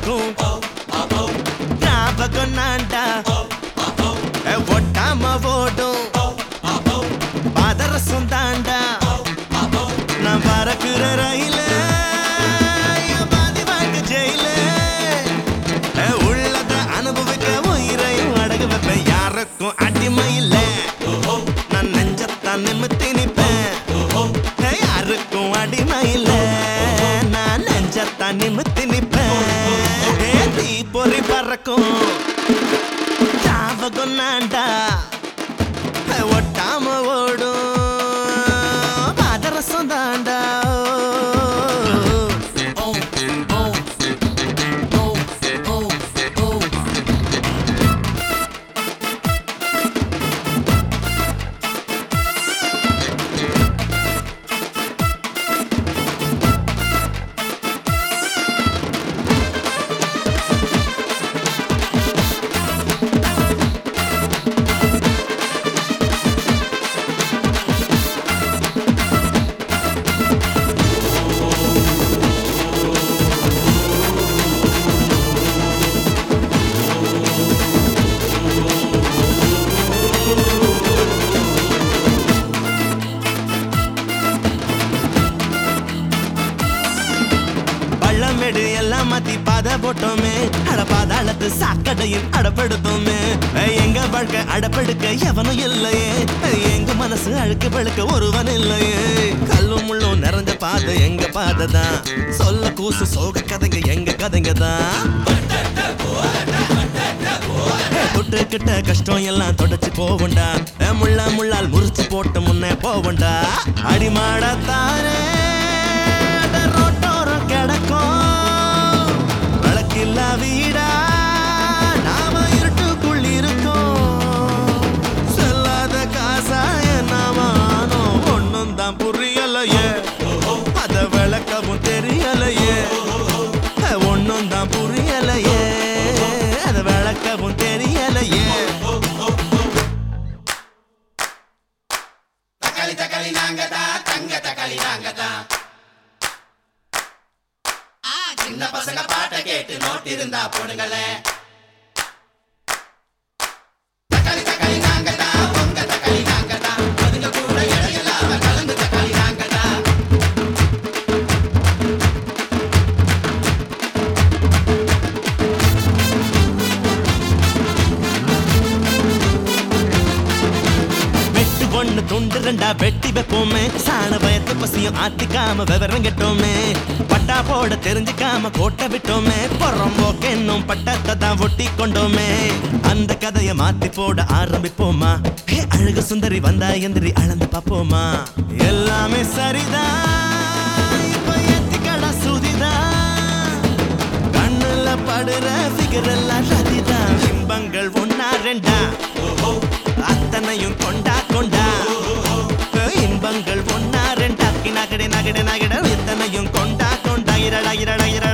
பறக்கும் ஞாபகம் நான்டா ஏ, ஒட்டாம ஓடும் பாதரசம் தாண்டா நான் பறக்குற ரயில என் பாதி வாங்க ஜெயில ஏ, உள்ளத அனுபவிக்க உயிரையும் அடகு வைப்பேன் யாருக்கும் அடிமை இல்ல நான் நெஞ்சத்தான் நிமித்தி நிப்பேன் ஏ, யாருக்கும் அடிமை இல்ல நான் நெஞ்சத்தான் நிமித்தி நிப்பேன் ஏ, தீ பொறி பறக்கும் ஞாபகம் நான்டா ஏ, ஒட்டாம ஓடும் பாதரசம் தாண்டா பள்ளமேடு எல்லாம் மாத்தி பாத போட்டோமே அட பாதாளத்து சாக்கடையில் அடப்படுத்தோமே ஏய், எங்க வாழ்க்கை அடப்படுக்க எவனும் இல்லையே ஏய், எங்க மனசு அழுக்கு பழுக்க ஒருவன் இல்லையே கல்லும் முள்ளும் நிறைஞ்ச பாதை எங்க பாதை தான் சொல்ல கூசு சோக கதைங்க எங்க கதைங்க தான் தொட்டுக்கிட்ட கஷ்டம் எல்லாம் தொடச்சு போவண்டா ஏ, முள்ளா முள்ளால் முறிச்சு போட்டு முன்னே போவண்டா அடிமாடத்தானே ரோட்டோரம் கிடக்கும் விளக்கில்லா வீடா நாம இருட்டுக்குள் இருக்கோம் செல்லாத காசாய நாமானோ ஒண்ணும் தான் புரியலையே அத விளக்கவும் தெரியலையே ஒண்ணும் தான் புரியலையே அத விளக்கவும் தெரியலையே தக்காளி தக்காளி நாங்க தான் தங்க தக்காளி நாங்க தான் சின்ன பசங்க பாட்டை கேட்டு நோட் இருந்தா போடுங்களே தக்காளி தக்காளி நாங்க தான் உங்க தக்காளி நாங்க தான் அதுங்க கூட இடையில்லாம கலந்து தக்காளி நாங்க தான் வெட்டு ஒண்ணு துண்டு ரெண்டா வெட்டி வைப்போமே சாண பயத்து பசியும் ஆத்திக்காம விவரம் கெட்டோமே பட்டா போட தெரிஞ்சுக்காம கோட்டை விட்டோமே புறம்போக்கு இன்னும் பட்டத்தை தான் ஒட்டி கொண்டோமே அந்த கதைய மாத்தி போட ஆரம்பிப்போமா ஹே, அழகு சுந்தரி வந்தா எந்திரி அளந்து பாப்போமா எல்லாமே சரிதான் இப்ப ஏத்திக்கடா சுதிதான் கண்ணுல படுற ஃபிகர் எல்லாம் ரதிதான் இன்பங்கள் ஒன்னா ரெண்டா அத்தனையும் கொண்டா கொண்டா இன்பங்கள் ஒன்னா ரெண்டா நகடு நகடு நகடு இத்தனையும் கொண்டா கொண்டா இரடா இரடா இரடா